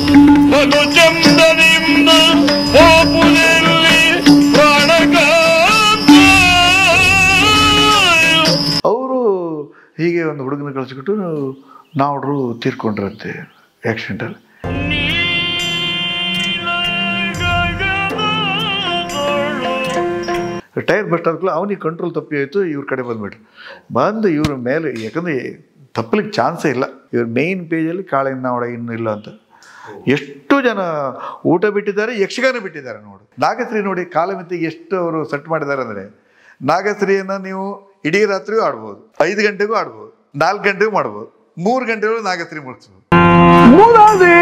ಬಲು ಚಂದನಿಂದ ಹೋಪುದಲ್ಲಿ ಪ್ರಾಣಕಾಂತ ಅವರು ಹೀಗೆ ಒಂದು ಹುಡುಗನ ಕಳಿಸ್ಬಿಟ್ಟು ನಾವ್ರು ತೀರ್ಕೊಂಡ್ರಂತೆ ಆಕ್ಸಿಡೆಂಟಲ್ಲಿ ಟೈರ್ ಬಸ್ಟ್ ಆದ್ಮೇಲೆ ಅವನಿಗೆ ಕಂಟ್ರೋಲ್ ತಪ್ಪಿ ಹೋಯ್ತು ಇವ್ರ ಕಡೆ ಬಂದ್ಬಿಟ್ರು ಬಂದು ಇವ್ರ ಮೇಲೆ ಯಾಕಂದ್ರೆ ತಪ್ಪಲಿಕ್ಕೆ ಚಾನ್ಸೇ ಇಲ್ಲ ಇವ್ರ ಮೇಯ್ನ್ ಪೇಜಲ್ಲಿ ಕಾಳಿನ ನಾವಡ ಇನ್ನೂ ಇಲ್ಲ ಅಂತ ಎಷ್ಟು ಜನ ಊಟ ಬಿಟ್ಟಿದ್ದಾರೆ ಯಕ್ಷಗಾನ ಬಿಟ್ಟಿದ್ದಾರೆ ನೋಡು ನಾಗಶ್ರೀ ನೋಡಿ ಕಾಲಮಿತಿಗೆ ಎಷ್ಟು ಅವರು ಸೆಟ್ ಮಾಡಿದ್ದಾರೆ ಅಂದರೆ ನಾಗಶ್ರೀಯನ್ನು ನೀವು ಇಡೀ ರಾತ್ರಿಯೂ ಆಡ್ಬೋದು ಐದು ಗಂಟೆಗೂ ಆಡ್ಬೋದು ನಾಲ್ಕು ಗಂಟೆಗೂ ಮಾಡ್ಬೋದು ಮೂರು ಗಂಟೆಗಳು ನಾಗಶ್ರೀ ಮುಗಿಸ್ಬೋದು ಮುದದೆ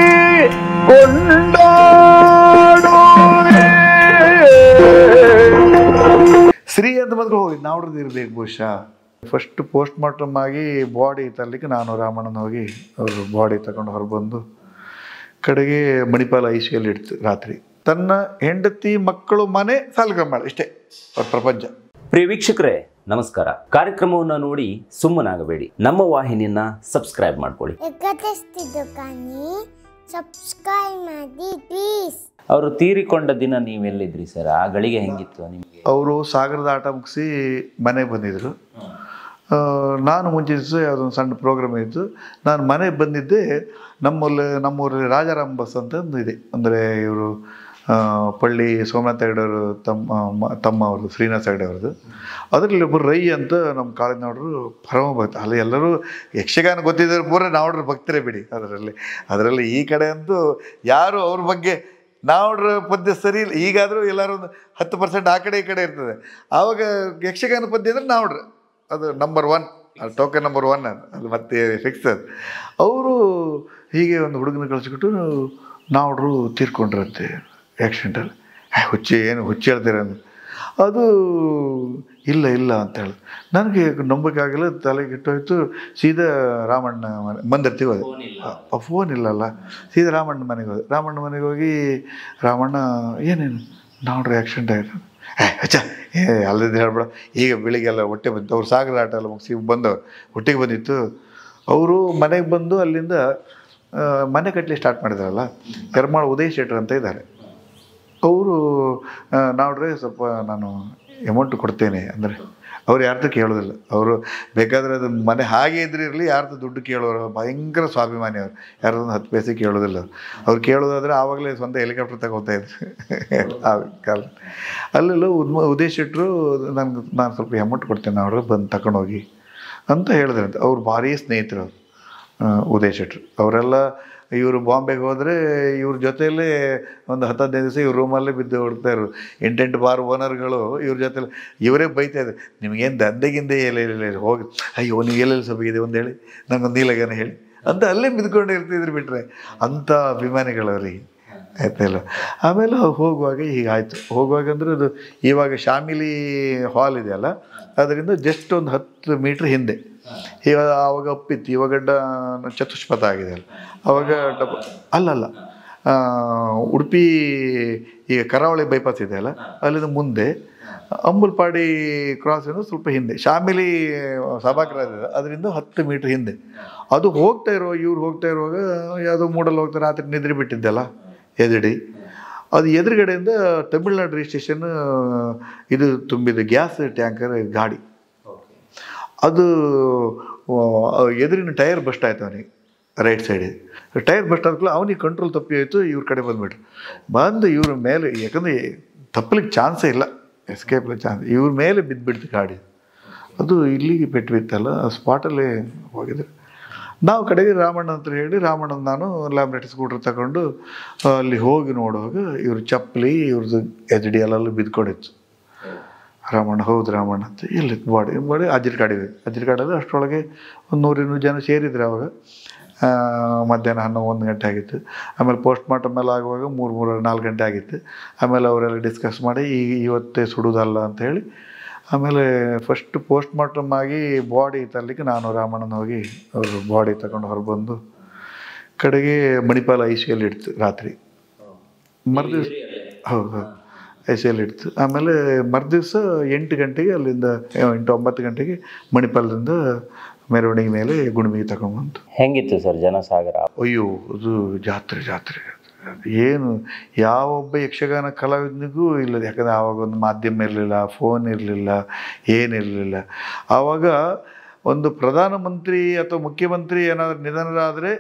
ಕೊಂಡಾಡುವೆ ಸ್ತ್ರೀ ಅಂತ ಬಂದ್ರೆ ಹೋಗಿ ನಾವ್ರದ್ದು ಇರ್ಬೇಕು ಬಹುಶಃ ಫಸ್ಟ್ ಪೋಸ್ಟ್ ಮಾರ್ಟಮ್ ಆಗಿ ಬಾಡಿ ತರಲಿಕ್ಕೆ ನಾನು ರಾಮಣ್ಣನ ಹೋಗಿ ಅವರು ಬಾಡಿ ತಗೊಂಡು ಹೊರಬಂದು ಕಡೆಗೆ ಮಣಿಪಾಲ ಐ ಸಿ ಅಲ್ಲಿ ಇಡ್ತು ರಾತ್ರಿ ತನ್ನ ಹೆಂಡತಿ ಮಕ್ಕಳು ಮನೆ ಸಾಲಗ್ರಾಮ ಇಷ್ಟೇ ಅವ್ರ ಪ್ರಪಂಚ ಪ್ರಿಯ ವೀಕ್ಷಕರೇ ನಮಸ್ಕಾರ ಕಾರ್ಯಕ್ರಮವನ್ನು ನೋಡಿ ಸುಮ್ಮನಾಗಬೇಡಿ ನಮ್ಮ ವಾಹಿನಿಯನ್ನ ಸಬ್ಸ್ಕ್ರೈಬ್ ಮಾಡ್ಕೊಳ್ಳಿ ಎಕತೆಸ್ತಿದ್ದು ಕಾನಿ ಸಬ್ಸ್ಕ್ರೈಬ್ ಮಾಡಿ ಪ್ಲೀಸ್ ಅವರು ತೀರಿಕೊಂಡ ದಿನ ನೀವೆಲ್ಲಿದ್ರಿ ಸರ್ ಆ ಗಳಿಗೆ ಹೆಂಗಿತ್ತು ನಿಮಗೆ ಅವರು ಸಾಗರದ ಆಟ ಮುಗಿಸಿ ಮನೆಗೆ ಬಂದಿದ್ದರು ಆ, ನಾನು ಮುಂಚೆ ದಿವಸ ಯಾವುದೊಂದು ಸಣ್ಣ ಪ್ರೋಗ್ರಾಮ್ ಇತ್ತು ನಾನು ಮನೆಗೆ ಬಂದಿದ್ದೆ ನಮ್ಮಲ್ಲಿ ನಮ್ಮೂರಲ್ಲಿ ರಾಜಾರಾಮ್ ಬಸ್ ಅಂತ ಒಂದು ಇದೆ ಅಂದರೆ ಇವರು ಪಳ್ಳಿ ಸೋಮನಾಥ ಹೆಗಡೆ ಅವರು ತಮ್ಮ ಮ- ತಮ್ಮ ಅವ್ರದ್ದು ಶ್ರೀನಿವಾಸ ಹೆಗಡೆ ಅವ್ರದ್ದು ಅದರಲ್ಲಿ ಒಬ್ಬರು ರೈ ಅಂತ ನಮ್ಮ ಕಾಲೇಜ್ನವರು ಪರಮ ಭಕ್ತ ಅಲ್ಲಿ ಎಲ್ಲರೂ ಯಕ್ಷಗಾನ ಗೊತ್ತಿದ್ದಾರೆ ಪೂರ ನಾವ್ರ ಭಕ್ತರೇ ಬಿಡಿ ಅದರಲ್ಲಿ ಅದರಲ್ಲಿ ಈ ಕಡೆ ಅಂತೂ ಯಾರು ಅವ್ರ ಬಗ್ಗೆ ನಾವ್ರ ಪದ್ಯ ಸರಿ ಇಲ್ಲ ಈಗಾದರೂ ಎಲ್ಲರೂ ಒಂದು ಹತ್ತು ಪರ್ಸೆಂಟ್ ಆ ಕಡೆ ಈ ಕಡೆ ಇರ್ತದೆ ಆವಾಗ ಯಕ್ಷಗಾನ ಪದ್ಯ ಅಂದರೆ ನಾವ್ರ ಅದು ನಂಬರ್ ಒನ್ ಅದು ಟೋಕನ್ ನಂಬರ್ ಒನ್ ಅದು ಅದು ಮತ್ತೆ ಫಿಕ್ಸ್ ಅದು ಅವರು ಹೀಗೆ ಒಂದು ಹುಡುಗನ ಕಳಿಸ್ಬಿಟ್ಟು ನಾವ್ರು ತೀರ್ಕೊಂಡ್ರಂತೆ ಆ್ಯಕ್ಸಿಡೆಂಟಲ್ಲಿ ಹುಚ್ಚಿ ಏನು ಹುಚ್ಚಿ ಹೇಳ್ತೀರ ಅಂದ್ರೆ ಅದು ಇಲ್ಲ ಇಲ್ಲ ಅಂತ ಹೇಳಿ ನನಗೆ ನಂಬಕ್ಕಾಗಲ್ಲ ತಲೆಗೆ ಇಟ್ಟೋಯ್ತು ಸೀದಾ ರಾಮಣ್ಣ ಮನೆ ಬಂದಿರ್ತೀವಿ ಅದು ಫೋನ್ ಇಲ್ಲಲ್ಲ ಸೀದಾ ರಾಮಣ್ಣ ಮನೆಗೆ ಹೋದೆ ರಾಮಣ್ಣ ಮನೆಗೆ ಹೋಗಿ ರಾಮಣ್ಣ ಏನೇನು ನೋಡ್ರಿ ಆ್ಯಕ್ಸಿಡೆಂಟ್ ಆಯಿತು ಏ ಅಚ್ಚ ಏ ಅಲ್ಲದ ಹೇಳ್ಬೇಡ ಈಗ ಬೆಳಿಗ್ಗೆಲ್ಲ ಹೊಟ್ಟೆ ಬಂತು ಅವ್ರು ಸಾಗರ ಆಟ ಎಲ್ಲ ಮುಗಿಸಿ ಬಂದವ್ರು ಹೊಟ್ಟೆಗೆ ಬಂದಿತ್ತು ಅವರು ಮನೆಗೆ ಬಂದು ಅಲ್ಲಿಂದ ಆ, ಮನೆ ಕಟ್ಟಲಿ ಸ್ಟಾರ್ಟ್ ಮಾಡಿದಾರಲ್ಲ ಕರ್ಮಾಳ್ ಉದಯ್ ಶೆಟ್ರ್ ಅಂತ ಇದ್ದಾರೆ ಅವರು ನೋಡ್ರೆ ಸ್ವಲ್ಪ ನಾನು ಅಮೌಂಟ್ ಕೊಡ್ತೇನೆ ಅಂದರೆ ಅವ್ರು ಯಾರ್ದು ಕೇಳೋದಿಲ್ಲ ಅವರು ಬೇಕಾದರೆ ಅದು ಮನೆ ಹಾಗೆ ಇದ್ರೆ ಇರಲಿ ಯಾರ್ದು ದುಡ್ಡು ಕೇಳೋರು ಭಯಂಕರ ಸ್ವಾಭಿಮಾನಿ ಅವರು ಯಾರ್ದೊಂದು ಹತ್ತು ಪೈಸೆ ಕೇಳೋದಿಲ್ಲ ಅವ್ರು ಅವ್ರು ಕೇಳೋದಾದ್ರೆ ಆವಾಗಲೇ ಸ್ವಂತ ಹೆಲಿಕಾಪ್ಟರ್ ತಗೋತಾ ಇದ್ರು ಆ ಕಾಲ ಅಲ್ಲೆಲ್ಲ ಉದ್ಮ ಉದಯ್ ಶೆಟ್ರು ನನಗೆ ನಾನು ಸ್ವಲ್ಪ ಅಮೌಂಟ್ ಕೊಡ್ತೇನೆ ಅವ್ರು ಬಂದು ತಗೊಂಡೋಗಿ ಅಂತ ಹೇಳಿದ್ರಂತೆ ಅವ್ರು ಭಾರಿ ಸ್ನೇಹಿತರು ಅವ್ರು ಆ, ಉದಯ್ ಶೆಟ್ರು ಅವರೆಲ್ಲ ಇವರು ಬಾಂಬೆಗೆ ಹೋದರೆ ಇವ್ರ ಜೊತೆಯಲ್ಲೇ ಒಂದು ಹತ್ತು ಹದಿನೈದು ದಿವಸ ಇವ್ರ ರೂಮಲ್ಲೇ ಬಿದ್ದು ಹೊಡ್ತಾ ಇರು ಎಂಟೆಂಟು ಬಾರ್ ಓನರ್ಗಳು ಇವ್ರ ಜೊತೆಲಿ ಇವರೇ ಬೈತಾ ಇದ್ದಾರೆ ನಿಮಗೇನು ದಂಧೆಗಿಂದೆ ಎಲ್ಲ ಇಲ್ಲ ಹೋಗಿ ಅಯ್ಯೋ ನೀವು ಎಲ್ಲೆಲ್ಲಿ ಸಬಗಿದೆ ಒಂದು ಹೇಳಿ ನಂಗೊಂದು ನೀಲಗನ ಹೇಳಿ ಅಂತ ಅಲ್ಲೇ ಬಿದ್ಕೊಂಡು ಇರ್ತಿದ್ರು ಬಿಟ್ರೆ ಅಂಥ ಅಭಿಮಾನಿಗಳವ್ರಿಗೆ ಆಯ್ತಲ್ಲ ಆಮೇಲೆ ಹೋಗುವಾಗ ಹೀಗಾಯಿತು ಹೋಗುವಾಗ ಅಂದರೆ ಅದು ಇವಾಗ ಶಾಮಿಲಿ ಹಾಲ್ ಇದೆಯಲ್ಲ ಅದರಿಂದ ಜಸ್ಟ್ ಒಂದು ಹತ್ತು ಮೀಟ್ರ್ ಹಿಂದೆ ಇವಾಗ ಆವಾಗ ಅಪ್ಪಿತ್ತು ಇವಾಗ ಡ ಚತುಷ್ಪಥ ಆಗಿದೆ ಅಲ್ಲ ಅವಾಗ ಡಬ ಅಲ್ಲಲ್ಲ ಆ, ಉಡುಪಿ ಈಗ ಕರಾವಳಿ ಬೈಪಾಸ್ ಇದೆಯಲ್ಲ ಅಲ್ಲಿಂದ ಮುಂದೆ ಅಂಬುಲ್ಪಾಡಿ ಕ್ರಾಸಿಂದ ಸ್ವಲ್ಪ ಹಿಂದೆ ಶಾಮಿಲಿ ಸಭಾಗೃಹ ಇದೆ ಅದರಿಂದ ಹತ್ತು ಮೀಟ್ರ್ ಹಿಂದೆ ಅದು ಹೋಗ್ತಾ ಇರೋ ಇವ್ರು ಹೋಗ್ತಾ ಇರುವಾಗ ಯಾವುದೋ ಮೂಡಲ್ಲಿ ಹೋಗ್ತಾ ರಾತ್ರಿ ನಿದ್ರೆ ಬಿಟ್ಟಿದ್ದೆಲ್ಲ ಎದುಡಿ ಅದು ಎದುರುಗಡೆಯಿಂದ ತಮಿಳ್ನಾಡು ರಿಜಿಸ್ಟ್ರೇಷನ್ ಇದು ತುಂಬಿದ ಗ್ಯಾಸ್ ಟ್ಯಾಂಕರ್ ಗಾಡಿ ಅದು ಆ, ಎದುರಿನ ಟೈರ್ ಬಸ್ಟ್ ಆಯ್ತು ಅವನಿಗೆ ರೈಟ್ ಸೈಡಿಗೆ ಟೈರ್ ಬಸ್ಟ್ ಆದ್ಮೇಲೆ ಅವನಿಗೆ ಕಂಟ್ರೋಲ್ ತಪ್ಪಿ ಹೋಯ್ತು ಇವ್ರ ಕಡೆ ಬಂದ್ಬಿಟ್ರು ಬಂದು ಇವ್ರ ಮೇಲೆ ಯಾಕಂದರೆ ತಪ್ಪಲಿಕ್ಕೆ ಚಾನ್ಸೇ ಇಲ್ಲ ಎಸ್ಕೇಪ್ ಚಾನ್ಸ್ ಇವ್ರ ಮೇಲೆ ಬಿದ್ದುಬಿಡ್ತು ಗಾಡಿ ಅದು ಇಲ್ಲಿಗೆ ಪೆಟ್ಟು ಬಿತ್ತಲ್ಲ ಆ ಸ್ಪಾಟಲ್ಲೇ ಹೋಗಿದ್ರು ನಾವು ಕಡೆಗೆ ರಾಮಣ್ಣ ಅಂತ ಹೇಳಿ ರಾಮಣ್ಣ ನಾನು ಲ್ಯಾಬ್ರೇಟರಿ ಸ್ಕೂಟ್ರ್ ತಗೊಂಡು ಆ, ಅಲ್ಲಿ ಹೋಗಿ ನೋಡುವಾಗ ಇವ್ರ ಚಪ್ಪಲಿ ಇವ್ರದ್ದು ಎಚ್ ಡಿ ಎಲ್ಲೆಲ್ಲ ಬಿದ್ಕೊಂಡಿತ್ತು ರಾಮಣ್ಣ ಹೌದು ರಾಮಣ್ಣ ಅಂತ ಎಲ್ಲಿತ್ತು ಬಾಡಿ ಬಾಡಿ ಅಜ್ಜಿರ ಕಾಡಿವೆ ಅಜ್ಜಿರ ಕಾಡಲ್ಲಿ ಅಷ್ಟರೊಳಗೆ ಒಂದು ನೂರಿನ್ನೂರು ಜನ ಸೇರಿದ್ರು ಅವಾಗ ಆ, ಮಧ್ಯಾಹ್ನ ಹನ್ನೊಂದು ಒಂದು ಗಂಟೆ ಆಗಿತ್ತು ಆಮೇಲೆ ಪೋಸ್ಟ್ ಮಾರ್ಟಮ್ ಎಲ್ಲ ಆಗುವಾಗ ಮೂರು ಮೂರು ನಾಲ್ಕು ಗಂಟೆ ಆಗಿತ್ತು ಆಮೇಲೆ ಅವರೆಲ್ಲ ಡಿಸ್ಕಸ್ ಮಾಡಿ ಈಗ ಇವತ್ತೇ ಸುಡುವುದಲ್ಲ ಅಂತ ಹೇಳಿ ಆಮೇಲೆ ಫಸ್ಟ್ ಪೋಸ್ಟ್ ಮಾರ್ಟಮ್ ಆಗಿ ಬಾಡಿ ತರಲಿಕ್ಕೆ ನಾನು ರಾಮಣ್ಣನ ಹೋಗಿ ಅವರು ಬಾಡಿ ತಗೊಂಡು ಹೊರಬಂದು ಕಡೆಗೆ ಮಣಿಪಾಲ ಐ ಸಿ ಅಲ್ಲಿ ಇಡ್ತು ರಾತ್ರಿ ಮರುದಿವ್ಸ ಹೌದು ಹೌದು ಐ ಸಿ ಅಲ್ಲಿ ಇಡ್ತು ಆಮೇಲೆ ಮರುದಿವ್ಸ ಎಂಟು ಗಂಟೆಗೆ ಅಲ್ಲಿಂದ ಎಂಟು ಒಂಬತ್ತು ಗಂಟೆಗೆ ಮಣಿಪಾಲದಿಂದ ಮೆರವಣಿಗೆ ಮೇಲೆ ಗುಣಿಮಿಗೆ ತಗೊಂಡ್ಬಂತು ಹೆಂಗಿತ್ತು ಸರ್ ಜನಸಾಗರ ಅಯ್ಯೋ ಅದು ಜಾತ್ರೆ ಜಾತ್ರೆ ಅದು ಏನು ಯಾವೊಬ್ಬ ಯಕ್ಷಗಾನ ಕಲಾವಿದನಿಗೂ ಇಲ್ಲ ಯಾಕಂದರೆ ಆವಾಗ ಒಂದು ಮಾಧ್ಯಮ ಇರಲಿಲ್ಲ ಫೋನ್ ಇರಲಿಲ್ಲ ಏನಿರಲಿಲ್ಲ ಆವಾಗ ಒಂದು ಪ್ರಧಾನಮಂತ್ರಿ ಅಥವಾ ಮುಖ್ಯಮಂತ್ರಿ ಏನಾದರೂ ನಿಧನರಾದರೆ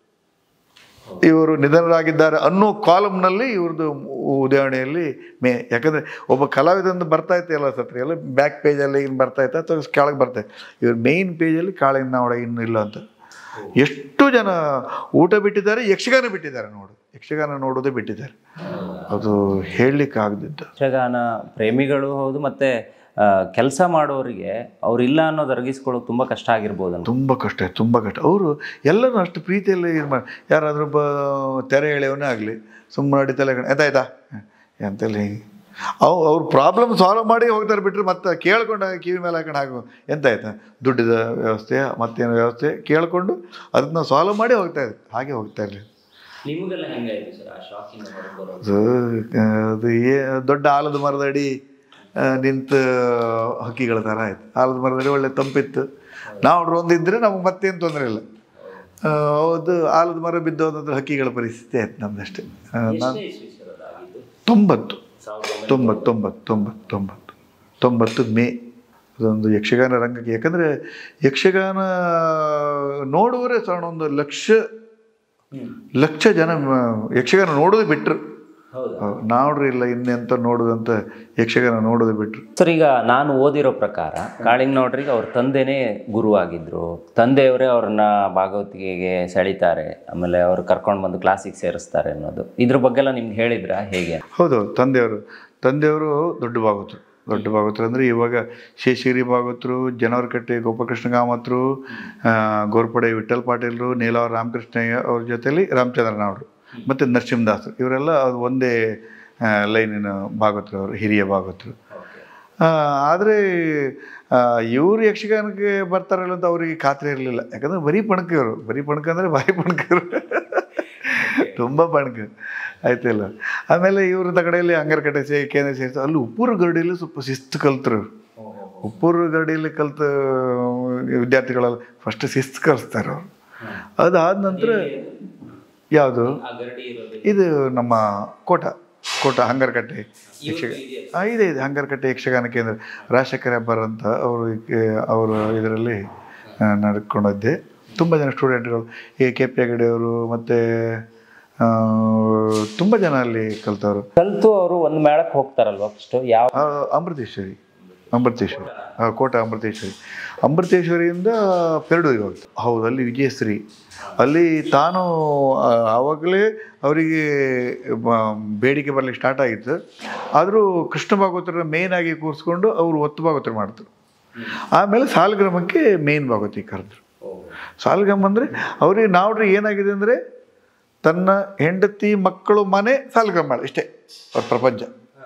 ಇವರು ನಿಧನರಾಗಿದ್ದಾರೆ ಅನ್ನೋ ಕಾಲಮ್ನಲ್ಲಿ ಇವ್ರದ್ದು ಉದಾಹರಣೆಯಲ್ಲಿ ಮೇ ಯಾಕಂದರೆ ಒಬ್ಬ ಕಲಾವಿದಂದು ಬರ್ತಾ ಇತ್ತು ಎಲ್ಲ ಸತ್ರಿ ಎಲ್ಲ ಬ್ಯಾಕ್ ಪೇಜಲ್ಲಿ ಇನ್ನು ಬರ್ತಾ ಇತ್ತು ಅಥವಾ ಕೆಳಗೆ ಬರ್ತಾ ಇತ್ತು ಇವ್ರ ಮೇಯ್ನ್ ಪೇಜಲ್ಲಿ ಕಾಳಿನ ನಾವಡ ಇನ್ನು ಇಲ್ಲ ಅಂತ ಎಷ್ಟು ಜನ ಊಟ ಬಿಟ್ಟಿದ್ದಾರೆ ಯಕ್ಷಗಾನ ಬಿಟ್ಟಿದ್ದಾರೆ ನೋಡು ಯಕ್ಷಗಾನ ನೋಡೋದೇ ಬಿಟ್ಟಿದ್ದಾರೆ ಅದು ಹೇಳಲಿಕ್ಕೆ ಆಗದಿದ್ದು ಯಕ್ಷಗಾನ ಪ್ರೇಮಿಗಳು ಹೌದು ಮತ್ತೆ ಕೆಲಸ ಮಾಡೋರಿಗೆ ಅವ್ರಿಲ್ಲ ಅನ್ನೋದು ಅರಗಿಸ್ಕೊಳ್ಳೋದು ತುಂಬ ಕಷ್ಟ ಆಗಿರ್ಬೋದು ಅಂತ ತುಂಬ ಕಷ್ಟ ತುಂಬ ಕಷ್ಟ ಅವರು ಎಲ್ಲರೂ ಅಷ್ಟು ಪ್ರೀತಿಯಲ್ಲಿ ಇದು ಮಾಡಿ ಯಾರಾದರೂ ಬ ತೆರೆ ಎಳೆಯವನೇ ಆಗಲಿ ಸುಮ್ಮನೆ ಅಡಿ ತಲೆ ಕಣೆ ಆಯ್ತಾ ಎಂತೆಲ್ಲ ಹಿಂಗೆ ಅವು ಅವ್ರ ಪ್ರಾಬ್ಲಮ್ ಸಾಲ್ವ್ ಮಾಡಿ ಹೋಗ್ತಾರೆ ಬಿಟ್ಟರೆ ಮತ್ತೆ ಕೇಳ್ಕೊಂಡು ಕಿವಿ ಮೇಲೆ ಹಾಕೊಂಡು ಹಾಕೋ ಎಂತ ಆಯ್ತಾ ದುಡ್ಡಿದ ವ್ಯವಸ್ಥೆ ಮತ್ತೇನು ವ್ಯವಸ್ಥೆ ಕೇಳಿಕೊಂಡು ಅದನ್ನ ಸಾಲ್ವ್ ಮಾಡಿ ಹೋಗ್ತಾ ಇದ್ರು ಹಾಗೆ ಹೋಗ್ತಾ ಇರಲಿ ನಿಮಗೆಲ್ಲ ಹೆಂಗಾಯ್ತು ಸರ್ ಆ ಶಾಕಿಂದ ಅದು ಅದು ಏ ದೊಡ್ಡ ಆಲದ ಮರದಡಿ ಆ, ನಿಂತ ಹಕ್ಕಿಗಳ ಥರ ಆಯ್ತು ಆಲದ ಮರದಡಿ ಒಳ್ಳೆ ತಂಪಿತ್ತು ನಾವು ಒಂದಿದ್ರೆ ನಮಗೆ ಮತ್ತೇನು ತೊಂದರೆ ಇಲ್ಲ ಆ, ಹೌದು ಆಲದ ಮರ ಬಿದ್ದು ಹೋದಂದ್ರೆ ಹಕ್ಕಿಗಳ ಪರಿಸ್ಥಿತಿ ಆಯ್ತು ನಮ್ದಷ್ಟೇ ಆ, ನಾನು ತೊಂಬತ್ತು ತೊಂಬತ್ತು ತೊಂಬತ್ತು ತೊಂಬತ್ತು ತೊಂಬತ್ತು ತೊಂಬತ್ತು ಮೇ ಅದೊಂದು ಯಕ್ಷಗಾನ ರಂಗಕ್ಕೆ ಯಾಕಂದರೆ ಯಕ್ಷಗಾನ ನೋಡುವರೇ ಸಣ್ಣ ಒಂದು ಲಕ್ಷ ಲಕ್ಷ ಜನ ಮ- ಯಕ್ಷಗಾನ ನೋಡೋದು ಬಿಟ್ಟರು ನಾವ್ರಿ ಇಲ್ಲ ಇನ್ನೆಂತ ನೋಡೋದಂತ ಯಕ್ಷಗಾನ ನೋಡೋದು ಬಿಟ್ರು ಸರ್ ಈಗ ನಾನು ಓದಿರೋ ಪ್ರಕಾರ ಕಾಳಿಂಗ್ನೌಡ್ರಿಗೆ ಅವ್ರ ತಂದೆನೇ ಗುರುವಾಗಿದ್ರು ತಂದೆಯವರೇ ಅವ್ರನ್ನ ಭಾಗವತಿಗೆಗೆ ಸೆಳಿತಾರೆ ಆಮೇಲೆ ಅವ್ರು ಕರ್ಕೊಂಡು ಬಂದು ಕ್ಲಾಸಿಗೆ ಸೇರಿಸ್ತಾರೆ ಅನ್ನೋದು ಇದ್ರ ಬಗ್ಗೆ ಎಲ್ಲ ನಿಮ್ಗೆ ಹೇಳಿದ್ರ ಹೇಗೆ ಹೌದು ತಂದೆಯವರು ತಂದೆಯವರು ದೊಡ್ಡ ಭಾಗವತರು ದೊಡ್ಡ ಭಾಗವತರು ಅಂದರೆ ಇವಾಗ ಶೇಷಗಿರಿ ಭಾಗವತರು ಜನವರಕಟ್ಟೆ ಗೋಪಾಲಕೃಷ್ಣ ಕಾಮತ್ರು ಆ, ಗೋರ್ಪಡೆ ವಿಠಲ್ ಪಾಟೀಲ್ರು ನೀಲಾವರ ರಾಮಕೃಷ್ಣಯ್ಯ ಅವ್ರ ಜೊತೆಲಿ ರಾಮಚಂದ್ರನ್ ಅವರು ಮತ್ತು ನರಸಿಂಹದಾಸರು ಇವರೆಲ್ಲ ಅದು ಒಂದೇ ಆ, ಲೈನಿನ ಭಾಗವತರು ಅವರು ಹಿರಿಯ ಭಾಗವತರು ಆದರೆ ಇವರು ಯಕ್ಷಗಾನಕ್ಕೆ ಬರ್ತಾರಲ್ಲ ಅಂತ ಅವರಿಗೆ ಖಾತ್ರಿ ಇರಲಿಲ್ಲ ಯಾಕಂದ್ರೆ ಬರೀ ಪಣಕ ಇವರು ಬರೀ ಪಣಕ ಅಂದರೆ ಭಾರಿ ಪಣಕ ಇವರು ತುಂಬ ಪಣಕ ಆಯ್ತಿಲ್ಲ ಆಮೇಲೆ ಇವ್ರ ತಗಡೆಯಲ್ಲಿ ಅಂಗರಕಟ್ಟೆ ಸೇ ಕೇಂದ್ರ ಸೇರಿಸಿ ಅಲ್ಲಿ ಉಪ್ಪೂರು ಗರಡಿಯಲ್ಲಿ ಸ್ವಲ್ಪ ಶಿಸ್ತು ಕಲ್ತರು ಉಪ್ಪೂರು ಗರಡಿಯಲ್ಲಿ ಕಲ್ತ ವಿದ್ಯಾರ್ಥಿಗಳೆಲ್ಲ ಫಸ್ಟ್ ಶಿಸ್ತು ಕಲಿಸ್ತಾರೆ ಅವರು ಅದಾದ ನಂತರ ಯಾವುದು ಇದು ನಮ್ಮ ಕೋಟ ಕೋಟ ಹಂಗರಕಟ್ಟೆ ಯಕ್ಷ ಆ, ಇದೆ ಇದೆ ಹಂಗರಕಟ್ಟೆ ಯಕ್ಷಗಾನ ಕೇಂದ್ರ ರಾಜಶೇಖರ ಹೆಬ್ಬಾರ್ ಅಂತ ಅವರು ಅವರು ಇದರಲ್ಲಿ ನಡ್ಕೊಂಡಿದ್ದೆ ತುಂಬ ಜನ ಸ್ಟೂಡೆಂಟ್ಗಳು ಈ ಕೆ ಪಿ ಹೆಗಡೆಯವರು ಮತ್ತು ತುಂಬ ಜನ ಅಲ್ಲಿ ಕಲ್ತವರು ಕಲ್ತು ಅವರು ಒಂದು ಮೇಳಕ್ಕೆ ಹೋಗ್ತಾರಲ್ವಾ ಫಸ್ಟ್ ಯಾವ ಆ, ಅಮೃತೇಶ್ವರಿ ಅಮೃತೇಶ್ವರಿ ಆ, ಕೋಟ ಅಮೃತೇಶ್ವರಿ ಅಮೃತೇಶ್ವರಿಯಿಂದ ಪೆರಡೂರಿಗೆ ಹೋಗ್ತು ಹೌದು ಅಲ್ಲಿ ವಿಜಯಶ್ರೀ ಅಲ್ಲಿ ತಾನು ಆ, ಆವಾಗಲೇ ಅವರಿಗೆ ಬ- ಬೇಡಿಕೆ ಬರಲಿಕ್ಕೆ ಸ್ಟಾರ್ಟ್ ಆಗಿತ್ತು ಆದರೂ ಕೃಷ್ಣ ಭಾಗವತರ ಮೇನ್ ಆಗಿ ಕೂರಿಸ್ಕೊಂಡು ಅವರು ಒತ್ತು ಭಾಗವತರ ಮಾಡ್ತಾರೆ ಆಮೇಲೆ ಸಾಲಗ್ರಾಮಕ್ಕೆ ಮೇನ್ ಭಾಗವತಿ ಕರೆದ್ರು ಸಾಲಗ್ರಾಮ ಅಂದರೆ ಅವ್ರಿಗೆ ನಾವ್ರಿ ಏನಾಗಿದೆ ಅಂದರೆ ತನ್ನ ಹೆಂಡತಿ ಮಕ್ಕಳು ಮನೆ ಸಾಲಗ್ರಾಮ ಮಾಡ ಇಷ್ಟೇ ಅವ್ರ ಪ್ರಪಂಚ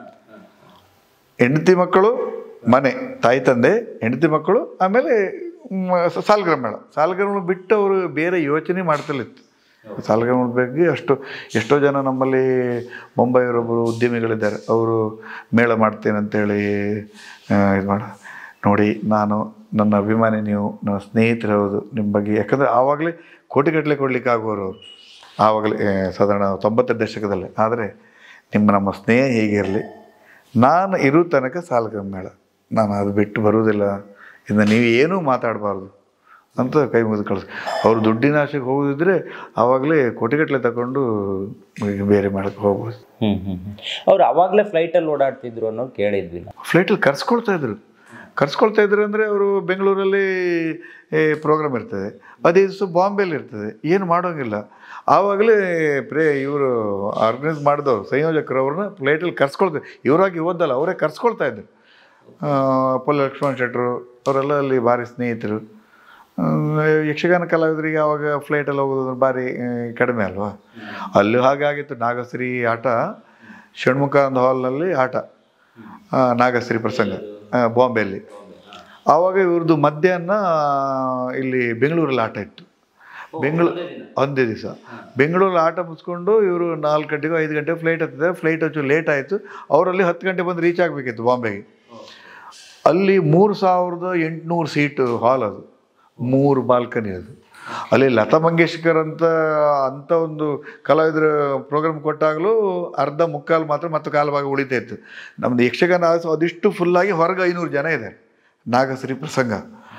ಹೆಂಡತಿ ಮಕ್ಕಳು ಮನೆ ತಾಯಿ ತಂದೆ ಹೆಂಡತಿ ಮಕ್ಕಳು ಆಮೇಲೆ ಮ್, ಸ- ಸಾಲಗ್ರಾಮ ಮೇಳ ಸಾಲಗ್ರಾಮ ಬಿಟ್ಟು ಅವರು ಬೇರೆ ಯೋಚನೆ ಮಾಡ್ತಲಿತ್ತು ಸಾಲಗ್ರಾಮದ ಬಗ್ಗೆ ಅಷ್ಟು ಎಷ್ಟೋ ಜನ ನಮ್ಮಲ್ಲಿ ಮುಂಬೈಯವರೊಬ್ಬರು ಉದ್ಯಮಿಗಳಿದ್ದಾರೆ ಅವರು ಮೇಳ ಮಾಡ್ತೇನೆ ಅಂತೇಳಿ ಇದು ಮಾಡ ನೋಡಿ ನಾನು ನನ್ನ ಅಭಿಮಾನಿ ನೀವು ನನ್ನ ಸ್ನೇಹಿತರು ಹೌದು ನಿಮ್ಮ ಬಗ್ಗೆ ಯಾಕಂದರೆ ಆವಾಗಲೇ ಕೋಟಿಗಟ್ಟಲೆ ಕೊಡ್ಲಿಕ್ಕೆ ಆಗುವವರು ಅವರು ಆವಾಗಲೇ ಆ, ಸಾಧಾರಣ ತೊಂಬತ್ತರ ದಶಕದಲ್ಲೇ ಆದರೆ ನಿಮ್ಮ ನಮ್ಮ ಸ್ನೇಹ ಹೀಗಿರಲಿ ನಾನು ಇರೋ ತನಕ ಸಾಲಗ್ರಾಮ ಮೇಳ ನಾನು ಅದು ಬಿಟ್ಟು ಬರುವುದಿಲ್ಲ ಇನ್ನು ನೀವು ಏನೂ ಮಾತಾಡಬಾರ್ದು ಅಂತ ಕೈ ಮುಗಿದು ಕಳಿಸ್ ಅವರು ದುಡ್ಡಿನ ಆಶೆಗೆ ಹೋಗೋದಿದ್ರೆ ಆವಾಗಲೇ ಕೋಟಿಗಟ್ಟಲೆ ತಗೊಂಡು ಈಗ ಬೇರೆ ಮೇಳಕ್ಕೆ ಹೋಗ್ಬೋದು ಹ್ಮ್ ಹ್ಮ್ ಹ್ಮ್ ಅವ್ರು ಅವಾಗಲೇ ಫ್ಲೈಟಲ್ಲಿ ಓಡಾಡ್ತಿದ್ರು ಅನ್ನೋದು ಕೇಳಿದ್ವಿ ನಾವು ಫ್ಲೈಟಲ್ಲಿ ಕರ್ಸ್ಕೊಳ್ತಾ ಇದ್ರು ಕರ್ಸ್ಕೊಳ್ತಾ ಇದ್ರು ಅಂದರೆ ಅವರು ಬೆಂಗಳೂರಲ್ಲಿ ಪ್ರೋಗ್ರಾಮ್ ಇರ್ತದೆ ಅದೇ ದಿವಸ ಬಾಂಬೆಲಿ ಇರ್ತದೆ ಏನು ಮಾಡೋಂಗಿಲ್ಲ ಆವಾಗಲೇ ಪ್ರೇ ಇವರು ಆರ್ಗನೈಸ್ ಮಾಡಿದವರು ಸಂಯೋಜಕರು ಅವ್ರನ್ನ ಫ್ಲೈಟಲ್ಲಿ ಕರ್ಸ್ಕೊಳ್ತಾರೆ ಇವರಾಗಿ ಓದಲ್ಲ ಅವರೇ ಕರ್ಸ್ಕೊಳ್ತಾ ಇದ್ರು ಆ, ಪೊಲ್ಲ ಲಕ್ಷ್ಮಣ್ ಶೆಟ್ಟರು ಅವರೆಲ್ಲ ಅಲ್ಲಿ ಭಾರಿ ಸ್ನೇಹಿತರು ಆ, ಯಕ್ಷಗಾನ ಕಲಾವಿದರಿಗೆ ಆವಾಗ ಫ್ಲೈಟಲ್ಲಿ ಹೋಗೋದು ಭಾರಿ ಆ, ಕಡಿಮೆ ಅಲ್ವಾ ಅಲ್ಲೂ ಹಾಗೆ ಆಗಿತ್ತು ನಾಗಶ್ರೀ ಆಟ ಷಣ್ಮುಖಾನಂದ ಹಾಲ್ನಲ್ಲಿ ಆಟ ಆ, ನಾಗಶ್ರೀ ಪ್ರಸಂಗ ಆ, ಬಾಂಬೆಯಲ್ಲಿ ಆವಾಗ ಇವ್ರದ್ದು ಮಧ್ಯಾಹ್ನ ಇಲ್ಲಿ ಬೆಂಗಳೂರಲ್ಲಿ ಆಟ ಇತ್ತು ಬೆಂಗಳೂರು ಒಂದೇ ದಿವಸ ಬೆಂಗಳೂರಲ್ಲಿ ಆಟ ಮುಗಿಸ್ಕೊಂಡು ಇವರು ನಾಲ್ಕು ಗಂಟೆಗೂ ಐದು ಗಂಟೆಗೆ ಫ್ಲೈಟ್ ಹತ್ತಿದೆ ಫ್ಲೈಟ್ ಹಚ್ಚು ಲೇಟ್ ಆಯಿತು ಅವರಲ್ಲಿ ಹತ್ತು ಗಂಟೆ ಬಂದು ರೀಚ್ ಆಗಬೇಕಿತ್ತು ಬಾಂಬೆಗೆ ಅಲ್ಲಿ ಮೂರು ಸಾವಿರದ ಎಂಟುನೂರು ಸೀಟು ಹಾಲ್ ಅದು ಮೂರು ಬಾಲ್ಕನಿ ಅದು ಅಲ್ಲಿ ಲತಾ ಮಂಗೇಶ್ಕರ್ ಅಂತ ಅಂಥ ಒಂದು ಕಲಾವಿದರ ಪ್ರೋಗ್ರಾಮ್ ಕೊಟ್ಟಾಗಲೂ ಅರ್ಧ ಮುಕ್ಕಾಲು ಮಾತ್ರ ಮತ್ತು ಕಾಲು ಭಾಗ ಉಳಿತಾ ಇತ್ತು ನಮ್ಮದು ಯಕ್ಷಗಾನ ಆಸು ಅದಿಷ್ಟು ಫುಲ್ಲಾಗಿ ಹೊರಗೆ ಐನೂರು ಜನ ಇದ್ದಾರೆ ನಾಗಶ್ರೀ ಪ್ರಸಂಗ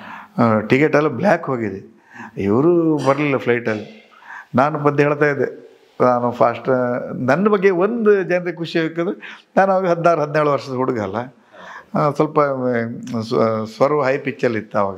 ಟಿಕೆಟ್ ಎಲ್ಲ ಬ್ಲ್ಯಾಕ್ ಹೋಗಿದೆ ಇವರು ಬರಲಿಲ್ಲ ಫ್ಲೈಟಲ್ಲಿ ನಾನು ಬಂದು ಹೇಳ್ತಾ ಇದ್ದೆ ನಾನು ಫಾಸ್ಟ್ ನನ್ನ ಬಗ್ಗೆ ಒಂದು ಜನರಿಗೆ ಖುಷಿ ಯಾಕಂದ್ರೆ ನಾನು ಅವಾಗ ಹದಿನಾರು ಹದಿನೇಳು ವರ್ಷದ ಹುಡುಗ ಅಲ್ಲ ಆ, ಸ್ವಲ್ಪ ಆ, ಸ್ವ- ಸ್ವರ ಹೈ ಪಿಚ್ಚಲ್ಲಿ ಇತ್ತು ಅವಾಗ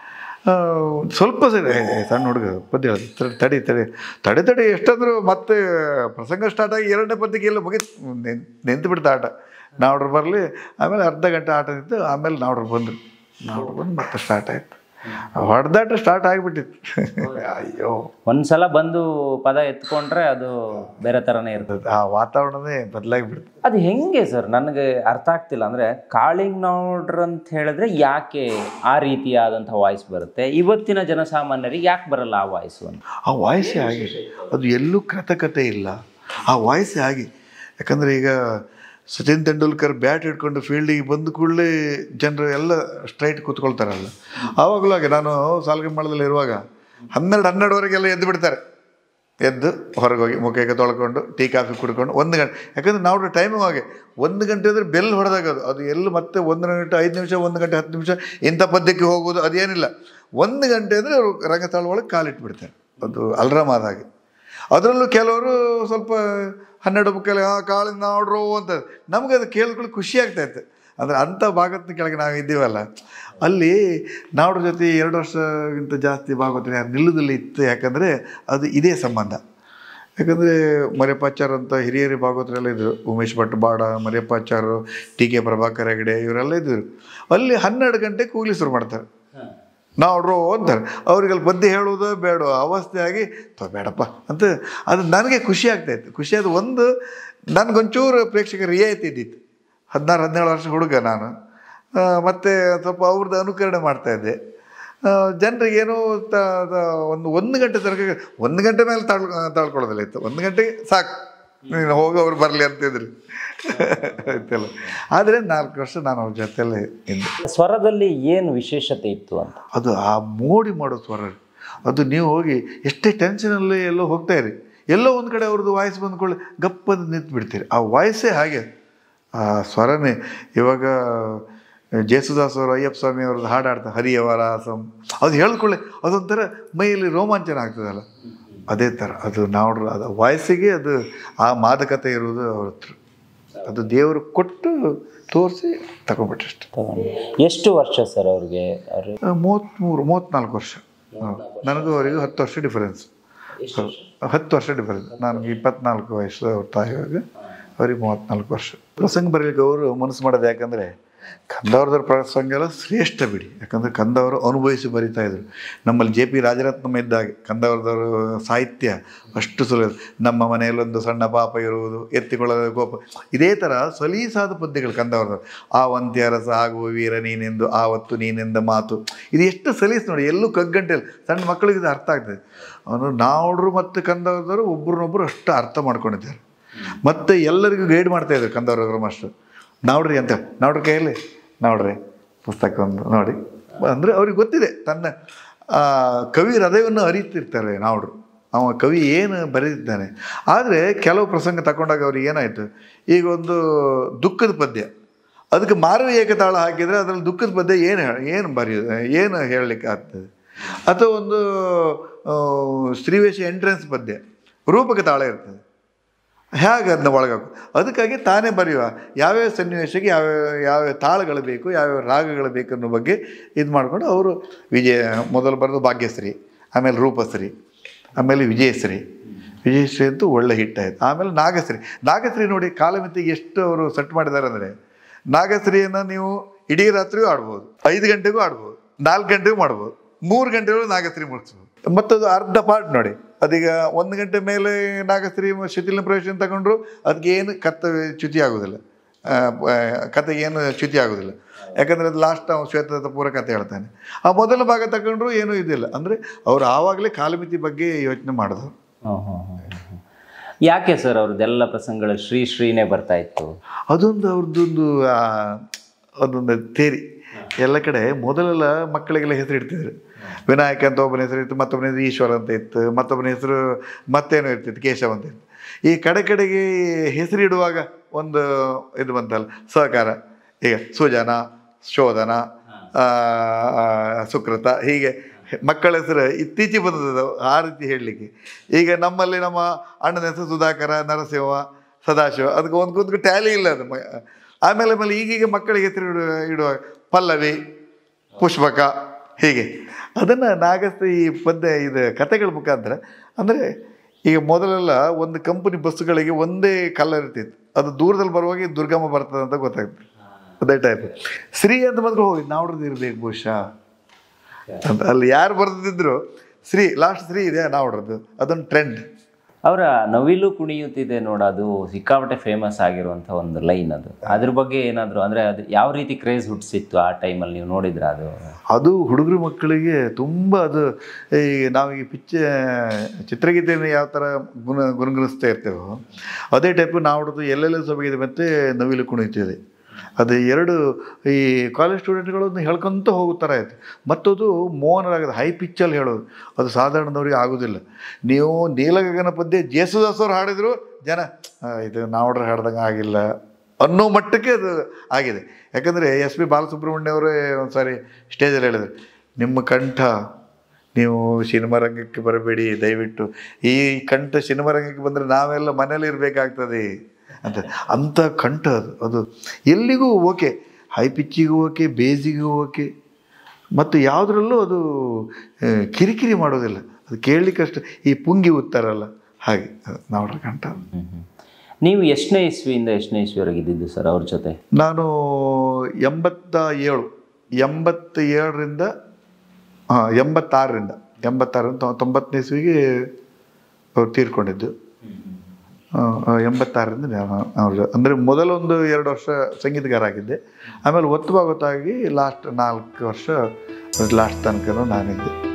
ಆ, ಸ್ವಲ್ಪ ಸರಿ ಏ, ಏ, ಸಣ್ಣ ಹುಡುಗ ಪದ್ಯ ಹೇಳೋದು ತಡಿ ತಡಿ ತಡಿ ತಡೆ ತಡಿ ಎಷ್ಟಾದರೂ ಮತ್ತೆ ಪ್ರಸಂಗ ಸ್ಟಾರ್ಟ್ ಆಗಿ ಎರಡನೇ ಪದ್ಯಕ್ಕೆ ಎಲ್ಲ ಮುಗಿತು ನಿಂತು ಬಿಡ್ತು ಆಟ ನಾವ್ರು ಬರಲಿ ಆಮೇಲೆ ಅರ್ಧ ಗಂಟೆ ಆಟ ನಿಂತು ಆಮೇಲೆ ನಾವ್ರು ಬಂದರು ನಾವ್ರು ಬಂದು ಮತ್ತೆ ಸ್ಟಾರ್ಟ್ ಆಯಿತು ಹೊಡೆದಾಟ ಸ್ಟಾರ್ಟ್ ಆಗಿಬಿಟ್ಟಿತ್ತು ಅಯ್ಯೋ ಒಂದ್ಸಲ ಬಂದು ಪದ ಎತ್ಕೊಂಡ್ರೆ ಅದು ಬೇರೆ ಥರನೇ ಇರ್ತದೆ ಆ ವಾತಾವರಣನೇ ಬದಲಾಗಿಬಿಡ್ತು ಅದು ಹೆಂಗೆ ಸರ್ ನನಗೆ ಅರ್ಥ ಆಗ್ತಿಲ್ಲ ಅಂದರೆ ಕಾಳಿಂಗ್ ನೋಡ್ರ್ ಅಂತ ಹೇಳಿದ್ರೆ ಯಾಕೆ ಆ ರೀತಿಯಾದಂಥ ವಾಯ್ಸ್ ಬರುತ್ತೆ ಇವತ್ತಿನ ಜನಸಾಮಾನ್ಯರಿಗೆ ಯಾಕೆ ಬರಲ್ಲ ಆ ವಾಯ್ಸು ಅಂತ ಆ ವಾಯ್ಸೇ ಹಾಗೆ ಅದು ಎಲ್ಲೂ ಕೃತಕತೆ ಇಲ್ಲ ಆ ವಾಯ್ಸೇ ಹಾಗೆ ಯಾಕಂದರೆ ಈಗ ಸಚಿನ್ ತೆಂಡೂಲ್ಕರ್ ಬ್ಯಾಟ್ ಹಿಡ್ಕೊಂಡು ಫೀಲ್ಡಿಗೆ ಬಂದ ಕೂಡಲೇ ಜನರು ಎಲ್ಲ ಸ್ಟ್ರೈಟ್ ಕೂತ್ಕೊಳ್ತಾರಲ್ಲ ಆವಾಗಲೂ ಹಾಗೆ ನಾನು ಸಾಲಗಂಬಳದಲ್ಲಿ ಇರುವಾಗ ಹನ್ನೆರಡು ಹನ್ನೆರಡುವರೆಗೆಲ್ಲ ಎದ್ದು ಬಿಡ್ತಾರೆ ಎದ್ದು ಹೊರಗೆ ಹೋಗಿ ಮುಖಕ್ಕೆ ತೊಳ್ಕೊಂಡು ಟೀ ಕಾಫಿ ಕುಡ್ಕೊಂಡು ಒಂದು ಗಂಟೆ ಯಾಕಂದ್ರೆ ನಾವು ಟೈಮು ಹಾಗೆ ಒಂದು ಗಂಟೆ ಅಂದರೆ ಬೆಲ್ ಹೊಡೆದಾಗದು ಅದು ಎಲ್ಲಿ ಮತ್ತೆ ಒಂದು ಗಂಟೆ ಐದು ನಿಮಿಷ ಒಂದು ಗಂಟೆ ಹತ್ತು ನಿಮಿಷ ಇಂಥ ಪದ್ಯಕ್ಕೆ ಹೋಗೋದು ಅದೇನಿಲ್ಲ ಒಂದು ಗಂಟೆ ಅಂದರೆ ಅವರು ರಂಗಸ್ಥಳ ಒಳಗೆ ಕಾಲಿಟ್ಬಿಡ್ತಾರೆ ಅದು ಅಲ್ರಾಮ್ ಆದ ಹಾಗೆ ಅದರಲ್ಲೂ ಕೆಲವರು ಸ್ವಲ್ಪ ಹನ್ನೆರಡು ಮುಕ್ಕಲ್ಲಿ ಆ ಕಾಳಿಂದ ನೋಡ್ರು ಅಂತ ನಮಗೆ ಅದು ಕೇಳ್ಕೊಳ್ಳಿ ಖುಷಿ ಆಗ್ತಾ ಇತ್ತು ಅಂದರೆ ಅಂಥ ಭಾಗದ ಕೆಳಗೆ ನಾವು ಇದ್ದೀವಲ್ಲ ಅಲ್ಲಿ ನಾವ್ರ ಜೊತೆ ಎರಡು ವರ್ಷಕ್ಕಿಂತ ಜಾಸ್ತಿ ಭಾಗವತನ ಯಾರು ನಿಲ್ಲುದಲ್ಲಿ ಇತ್ತು ಯಾಕಂದರೆ ಅದು ಇದೇ ಸಂಬಂಧ ಯಾಕಂದರೆ ಮರ್ಯಪಾಚಾರ್ ಅಂತ ಹಿರಿಯರಿ ಭಾಗವತರೆಲ್ಲ ಇದ್ದರು ಉಮೇಶ್ ಭಟ್ ಬಾಡ ಮರ್ಯಪಾಚಾರು ಟಿ ಕೆ ಪ್ರಭಾಕರ್ ಹೆಗಡೆ ಇವರೆಲ್ಲ ಇದ್ದರು ಅಲ್ಲಿ ಹನ್ನೆರಡು ಗಂಟೆ ಕೂಗ್ಲಿ ಶುರು ಮಾಡ್ತಾರೆ ನೋಡ್ರು ಅಂತಾರೆ ಅವ್ರಿಗೆ ಅಲ್ಲಿ ಬದ್ದಿ ಹೇಳುವುದು ಬೇಡ ಅವಸ್ಥೆ ಆಗಿ ತೋ ಬೇಡಪ್ಪ ಅಂತ ಅದು ನನಗೆ ಖುಷಿ ಆಗ್ತಾಯಿತ್ತು ಖುಷಿ ಅದು ಒಂದು ನನಗೊಂಚೂರು ಪ್ರೇಕ್ಷಕರ ರಿಯಾಯಿತಿ ಇದ್ದಿತ್ತು ಹದಿನಾರು ಹದಿನೇಳು ವರ್ಷ ಹುಡುಗ ನಾನು ಆ, ಮತ್ತೆ ಸ್ವಲ್ಪ ಅವ್ರದ್ದು ಅನುಕರಣೆ ಮಾಡ್ತಾಯಿದ್ದೆ ಜನರಿಗೆ ಏನೋ ತ ತ- ಒಂದು ಒಂದು ಗಂಟೆ ತನಕ ಒಂದು ಗಂಟೆ ಮೇಲೆ ತಾಳ್ ತಾಳ್ಕೊಳ್ಳೋದಿಲ್ಲ ಇತ್ತು ಒಂದು ಗಂಟೆಗೆ ಸಾಕು ನೀನು ಹೋಗಿ ಅವ್ರು ಬರಲಿ ಅಂತಿದ್ರು ಆಯ್ತಲ್ಲ ಆದರೆ ನಾಲ್ಕು ವರ್ಷ ನಾನು ಅವ್ರ ಜೊತೆಯಲ್ಲೇ ಇದ್ದೆ ಸ್ವರದಲ್ಲಿ ಏನು ವಿಶೇಷತೆ ಇತ್ತು ಅಂತ ಅದು ಆ ಮೋಡಿ ಮಾಡೋ ಸ್ವರ ಅದು ನೀವು ಹೋಗಿ ಎಷ್ಟೇ ಟೆನ್ಷನಲ್ಲಿ ಎಲ್ಲೋ ಹೋಗ್ತಾ ಇರಿ ಎಲ್ಲೋ ಒಂದು ಕಡೆ ಅವ್ರದ್ದು ವಾಯ್ಸ್ ಬಂದ್ಕೊಳ್ಳಿ ಗಪ್ಪಂದು ನಿಂತು ಬಿಡ್ತೀರಿ ಆ ವಾಯ್ಸೇ ಹಾಗೆ ಆ ಸ್ವರನೇ ಇವಾಗ ಜೇಸುದಾಸ್ ಅವರು ಅಯ್ಯಪ್ಪ ಸ್ವಾಮಿ ಅವ್ರದ್ದು ಹಾಡು ಆಡ್ತಾರೆ ಹರಿಯವರ ಸಂ ಅದು ಹೇಳ್ಕೊಳ್ಳಿ ಅದೊಂಥರ ಮೈಯಲ್ಲಿ ರೋಮಾಂಚನ ಆಗ್ತದಲ್ಲ ಅದೇ ಥರ ಅದು ನಾವು ಅದು ವಾಯ್ಸಿಗೆ ಅದು ಆ ಮಾದಕತೆ ಇರುವುದು ಅವ್ರ ಹತ್ರ ಅದು ದೇವರು ಕೊಟ್ಟು ತೋರಿಸಿ ತಗೊಂಡ್ಬಿಟ್ಟಷ್ಟೆ ತಗೊಂಡು ಎಷ್ಟು ವರ್ಷ ಸರ್ ಅವ್ರಿಗೆ ಅವ್ರು ಮೂವತ್ತ್ಮೂರು ಮೂವತ್ತ್ನಾಲ್ಕು ವರ್ಷ ಹೌದು. ನನಗೂ ಅವರಿಗೂ ಹತ್ತು ವರ್ಷ ಡಿಫರೆನ್ಸ್ ಹತ್ತು ವರ್ಷ ಡಿಫರೆನ್ಸ್ ನನಗೆ ಇಪ್ಪತ್ನಾಲ್ಕು ವಯಸ್ಸು ಅವ್ರ ತಾಯಿಯಾಗ ಅವ್ರಿಗೆ ಮೂವತ್ತ್ನಾಲ್ಕು ವರ್ಷ ಪ್ರಸಂಗ ಬರೀಲಿಕ್ಕೆ ಅವರು ಮನಸ್ಸು ಮಾಡೋದು ಯಾಕಂದರೆ ಕಂದವ್ರದ್ರ ಪ್ರಸಂಗ ಎಲ್ಲ ಶ್ರೇಷ್ಠ ಬಿಡಿ ಯಾಕಂದರೆ ಕಂದವರು ಅನುಭವಿಸಿ ಬರಿತಾ ಇದ್ರು ನಮ್ಮಲ್ಲಿ ಜೆ ಪಿ ರಾಜರತ್ನಂ ಇದ್ದಾಗ ಕಂದವರದವರು ಸಾಹಿತ್ಯ ಅಷ್ಟು ಸುಲಭ ನಮ್ಮ ಮನೆಯಲ್ಲೊಂದು ಸಣ್ಣ ಪಾಪ ಇರುವುದು ಎತ್ತಿಕೊಳ್ಳದ ಕೋಪ ಇದೇ ಥರ ಸಲೀಸಾದ ಪದ್ಯಗಳು ಕಂದವರದವರು ಆ ವಂತ್ಯ ರಸ ಆಗುವ ವೀರ ನೀನೆಂದು ಆವತ್ತು ನೀನೆಂದ ಮಾತು ಇದು ಎಷ್ಟು ಸಲೀಸ್ ನೋಡಿ ಎಲ್ಲೂ ಕಗ್ಗಂಟೆಲ್ಲ ಸಣ್ಣ ಮಕ್ಕಳಿಗೆ ಇದು ಅರ್ಥ ಆಗ್ತದೆ ಅವನು ನಾವ್ರು ಮತ್ತು ಕಂದವರದವರು ಒಬ್ರನ್ನೊಬ್ಬರು ಅಷ್ಟು ಅರ್ಥ ಮಾಡ್ಕೊಂಡಿದ್ದಾರೆ ಮತ್ತು ಎಲ್ಲರಿಗೂ ಗೈಡ್ ಮಾಡ್ತಾ ಇದ್ದಾರೆ ಕಂದವರದವರು ಮಾಸ್ಟರ್ ನಾವ್ರಿ ಅಂತ ನಾವ್ರ ಕೈಯಲ್ಲಿ ನಾವ್ರಿ ಪುಸ್ತಕ ಒಂದು ನೋಡಿ ಅಂದರೆ ಅವ್ರಿಗೆ ಗೊತ್ತಿದೆ ತನ್ನ ಆ, ಕವಿ ಹೃದಯವನ್ನು ಅರಿತಿರ್ತಾರೆ ನಾವ್ರು ಅವ ಕವಿ ಏನು ಬರೆದಿದ್ದಾನೆ ಆದರೆ ಕೆಲವು ಪ್ರಸಂಗ ತಗೊಂಡಾಗ ಅವ್ರಿಗೆ ಏನಾಯಿತು ಈಗ ಒಂದು ದುಃಖದ ಪದ್ಯ ಅದಕ್ಕೆ ಮಾರುವ ಏಕತಾಳ ಹಾಕಿದರೆ ಅದರಲ್ಲಿ ದುಃಖದ ಪದ್ಯ ಏನು ಹೇಳ ಏನು ಬರೆಯೋದು ಏನು ಹೇಳಲಿಕ್ಕೆ ಆಗ್ತದೆ ಅಥವಾ ಒಂದು ಆ, ಸ್ತ್ರೀವೇಷ ಎಂಟ್ರೆನ್ಸ್ ಪದ್ಯ ರೂಪಕ ತಾಳ ಇರ್ತದೆ ಹೇಗೆ ಅದನ್ನ ಒಳಗಾಕು ಅದಕ್ಕಾಗಿ ತಾನೇ ಬರೆಯುವ ಯಾವ್ಯಾವ ಸನ್ನಿವೇಶಕ್ಕೆ ಯಾವ್ಯಾವ ಯಾವ್ಯಾವ ತಾಳಗಳು ಬೇಕು ಯಾವ್ಯಾವ ರಾಗಗಳು ಬೇಕು ಅನ್ನೋ ಬಗ್ಗೆ ಇದು ಮಾಡಿಕೊಂಡು ಅವರು ವಿಜಯ ಮೊದಲು ಬರೆದು ಭಾಗ್ಯಶ್ರೀ ಆಮೇಲೆ ರೂಪಶ್ರೀ ಆಮೇಲೆ ವಿಜಯಶ್ರೀ ವಿಜಯಶ್ರೀ ಅಂತೂ ಒಳ್ಳೆ ಹಿಟ್ ಆಯಿತು ಆಮೇಲೆ ನಾಗಶ್ರೀ ನಾಗಶ್ರೀ ನೋಡಿ ಕಾಲಮಿತಿಗೆ ಎಷ್ಟು ಅವರು ಸೆಟ್ ಮಾಡಿದ್ದಾರೆ ಅಂದರೆ ನಾಗಶ್ರೀಯನ್ನು ನೀವು ಇಡೀ ರಾತ್ರಿಯೂ ಆಡ್ಬೋದು ಐದು ಗಂಟೆಗೂ ಆಡ್ಬೋದು ನಾಲ್ಕು ಗಂಟೆಗೂ ಮಾಡ್ಬೋದು ಮೂರು ಗಂಟೆಗಳು ನಾಗಶ್ರೀ ಮುಗಿಸ್ಬೋದು ಮತ್ತದು ಅರ್ಧ ಪಾರ್ಟ್ ನೋಡಿ ಅದೀಗ ಒಂದು ಗಂಟೆ ಮೇಲೆ ನಾಗಶ್ರೀ ಶಿಥಿಲ ಪ್ರವೇಶ ತಗೊಂಡ್ರು ಅದಕ್ಕೆ ಏನು ಕತ್ತ ಚ್ಯುತಿ ಆಗೋದಿಲ್ಲ ಆ, ಆ, ಕತೆಗೆ ಏನು ಚ್ಯುತಿ ಆಗೋದಿಲ್ಲ ಯಾಕಂದರೆ ಅದು ಲಾಸ್ಟ್ ಅವ್ನು ಶ್ವೇತದ ಪೂರ ಕತೆ ಹೇಳ್ತಾನೆ ಆ ಮೊದಲ ಭಾಗ ತಗೊಂಡ್ರು ಏನೂ ಇದಿಲ್ಲ ಅಂದರೆ ಅವ್ರು ಆವಾಗಲೇ ಕಾಲಮಿತಿ ಬಗ್ಗೆ ಯೋಚನೆ ಮಾಡಿದ್ರು ಹ್ಮ್, ಹ್ಮ್, ಹ್ಮ್, ಹ್ಮ್. ಯಾಕೆ ಸರ್ ಅವ್ರದ್ದೆಲ್ಲ ಪ್ರಸಂಗಗಳು ಶ್ರೀ ಶ್ರೀನೇ ಬರ್ತಾ ಇತ್ತು ಅದೊಂದು ಅವ್ರದ್ದೊಂದು ಆ, ಅದೊಂದು ತೇರಿ ಎಲ್ಲ ಕಡೆ ಮೊದಲೆಲ್ಲ ಮಕ್ಕಳಿಗೆಲ್ಲ ಹೆಸರು ಇಡ್ತಿದ್ರು ವಿನಾಯಕ ಅಂತ ಒಬ್ಬನ ಹೆಸರು ಇತ್ತು ಮತ್ತೊಬ್ಬನ ಹೆಸರು ಈಶ್ವರ ಅಂತ ಇತ್ತು ಮತ್ತೊಬ್ಬನ ಹೆಸರು ಮತ್ತೇನೋ ಇರ್ತಿತ್ತು ಕೇಶವ ಅಂತ ಇತ್ತು ಈ ಕಡೆ ಕಡೆಗೆ ಹೆಸರು ಇಡುವಾಗ ಒಂದು ಇದು ಬಂತಲ್ಲ ಸಹಕಾರ ಈಗ ಸುಜನ ಶೋಧನ ಆ, ಆ, ಸುಕೃತ ಹೀಗೆ ಮಕ್ಕಳ ಹೆಸರು ಇತ್ತೀಚೆಗೆ ಬಂದದ್ದು ಆ ರೀತಿ ಹೇಳಲಿಕ್ಕೆ ಈಗ ನಮ್ಮಲ್ಲಿ ನಮ್ಮ ಅಣ್ಣನ ಹೆಸರು ಸುಧಾಕರ ನರಸಿಂಹ ಸದಾಶಿವ ಅದಕ್ಕೆ ಒಂದು ಕೂತ್ಕು ಟ್ಯಾಲಿ ಇಲ್ಲ ಅದು ಮ- ಆಮೇಲೆ ಆಮೇಲೆ ಈಗೀಗ ಮಕ್ಕಳಿಗೆ ಹೆಸರು ಇಡುವ ಇಡುವಾಗ ಪಲ್ಲವಿ ಪುಷ್ಪಕ ಹೀಗೆ ಅದನ್ನು ನಾಗಸ್ತ ಈ ಪದ್ಯ ಇದು ಕಥೆಗಳ ಮುಖಾಂತರ ಅಂದರೆ ಈಗ ಮೊದಲೆಲ್ಲ ಒಂದು ಕಂಪನಿ ಬಸ್ಸುಗಳಿಗೆ ಒಂದೇ ಕಲರ್ ಇರ್ತಿತ್ತು ಅದು ದೂರದಲ್ಲಿ ಬರುವಾಗ ಇದು ದುರ್ಗಮ್ಮ ಬರ್ತದೆ ಅಂತ ಗೊತ್ತಾಗ್ತದೆ ಅದೇ ಟೈಪ್ ಶ್ರೀ ಅಂತ ಬಂದ್ರೆ ಹೋಗಿ ನಾವ್ರದ್ದು ಇರ್ಬೇಕು ಬಹುಶಃ ಅಂತ ಅಲ್ಲಿ ಯಾರು ಬರ್ದಿದ್ರು ಶ್ರೀ ಲಾಸ್ಟ್ ಶ್ರೀ ಇದೆ ನಾವ್ರದ್ದು ಅದೊಂದು ಟ್ರೆಂಡ್ ಅವರ ನವಿಲು ಕುಣಿಯುತ್ತಿದೆ ನೋಡೋದು ಸಿಕ್ಕಾಪಟ್ಟೆ ಫೇಮಸ್ ಆಗಿರುವಂಥ ಒಂದು ಲೈನ್ ಅದು ಅದ್ರ ಬಗ್ಗೆ ಏನಾದರೂ ಅಂದರೆ ಅದು ಯಾವ ರೀತಿ ಕ್ರೇಜ್ ಹುಟ್ಟಿಸಿತ್ತು ಆ ಟೈಮಲ್ಲಿ ನೀವು ನೋಡಿದ್ರ ಅದು ಅದು ಹುಡುಗರು ಮಕ್ಕಳಿಗೆ ತುಂಬ ಅದು ಈ ನಾವು ಈ ಪಿಚ್ಚ ಚಿತ್ರಗೀತೆಯನ್ನು ಯಾವ ಥರ ಗುಣ ಗುಣಗುಣಿಸ್ತಾ ಇರ್ತೇವೋ ಅದೇ ಟೈಪು ನಾವು ಹೊಡೆದು ಎಲ್ಲೆಲ್ಲ ಸಭೆಗಿದೆ ಮತ್ತು ನವಿಲು ಕುಣಿತಿದೆ ಅದು ಎರಡು ಈ ಕಾಲೇಜ್ ಸ್ಟೂಡೆಂಟ್ಗಳನ್ನು ಹೇಳ್ಕೊಂತ ಹೋಗೋ ಥರ ಆಯಿತು ಮತ್ತದು ಮೋಹನರಾಗದ ಹೈ ಪಿಚ್ಚಲ್ಲಿ ಹೇಳೋದು ಅದು ಸಾಧಾರಣದವ್ರಿಗೆ ಆಗೋದಿಲ್ಲ ನೀವು ನೀಲಗಗನ ಪದ್ಯ ಜೇಸುದಾಸವ್ರು ಹಾಡಿದ್ರು ಜನ "ಆ, ಇದು ನಾವ್ಡ್ರೆ ಹಾಡ್ದಂಗೆ ಆಗಿಲ್ಲ ಅನ್ನೋ ಮಟ್ಟಕ್ಕೆ ಅದು ಆಗಿದೆ ಯಾಕಂದರೆ ಎಸ್ ಪಿ ಬಾಲಸುಬ್ರಹ್ಮಣ್ಯ ಅವರೇ ಒಂದು ಸಾರಿ ಸ್ಟೇಜಲ್ಲಿ ಹೇಳಿದ್ರು ನಿಮ್ಮ ಕಂಠ ನೀವು ಸಿನಿಮಾ ರಂಗಕ್ಕೆ ಬರಬೇಡಿ ದಯವಿಟ್ಟು ಈ ಕಂಠ ಸಿನಿಮಾ ರಂಗಕ್ಕೆ ಬಂದರೆ ನಾವೆಲ್ಲ ಮನೇಲಿ ಇರಬೇಕಾಗ್ತದೆ ಅಂತ ಅಂಥ ಕಂಠ ಅದು ಅದು ಎಲ್ಲಿಗೂ ಓಕೆ ಹೈ ಪಿಚ್ಚಿಗೂ ಓಕೆ ಬೇಸಿಗೂ ಓಕೆ ಮತ್ತು ಯಾವುದ್ರಲ್ಲೂ ಅದು ಆ, ಕಿರಿಕಿರಿ ಮಾಡೋದಿಲ್ಲ ಅದು ಕೇಳಲಿಕ್ಕಷ್ಟು ಈ ಪುಂಗಿ ಉತ್ತಾರಲ್ಲ ಹಾಗೆ ನಾವ್ರ ಕಂಠ ನೀವು ಎಷ್ಟನೇ ಇಸ್ವಿಯಿಂದ ಎಷ್ಟನೇ ಇಸ್ವಿವರೆಗೆ ಇದ್ದಿದ್ದು ಸರ್ ಅವ್ರ ಜೊತೆ ನಾನು ಎಂಬತ್ತ ಏಳು ಎಂಬತ್ತ ಏಳರಿಂದ ಹಾಂ ಎಂಬತ್ತಾರರಿಂದ ಎಂಬತ್ತಾರರಿಂದ ತೊಂ- ತೊಂಬತ್ತನೇ ಇಸ್ವಿಗೆ ಅವ್ರು ತೀರ್ಕೊಂಡಿದ್ದು ಆ, ಆ, ಎಂಬತ್ತಾರರಿಂದ ನಾನು ಅವ್ರ ಅಂದರೆ ಮೊದಲೊಂದು ಎರಡು ವರ್ಷ ಸಂಗೀತಗಾರ ಆಗಿದ್ದೆ ಆಮೇಲೆ ಒತ್ತು ಗೊತ್ತಾಗಿ ಲಾಸ್ಟ್ ನಾಲ್ಕು ವರ್ಷ ಲಾಸ್ಟ್ ತನಕ ನಾನಿದ್ದೆ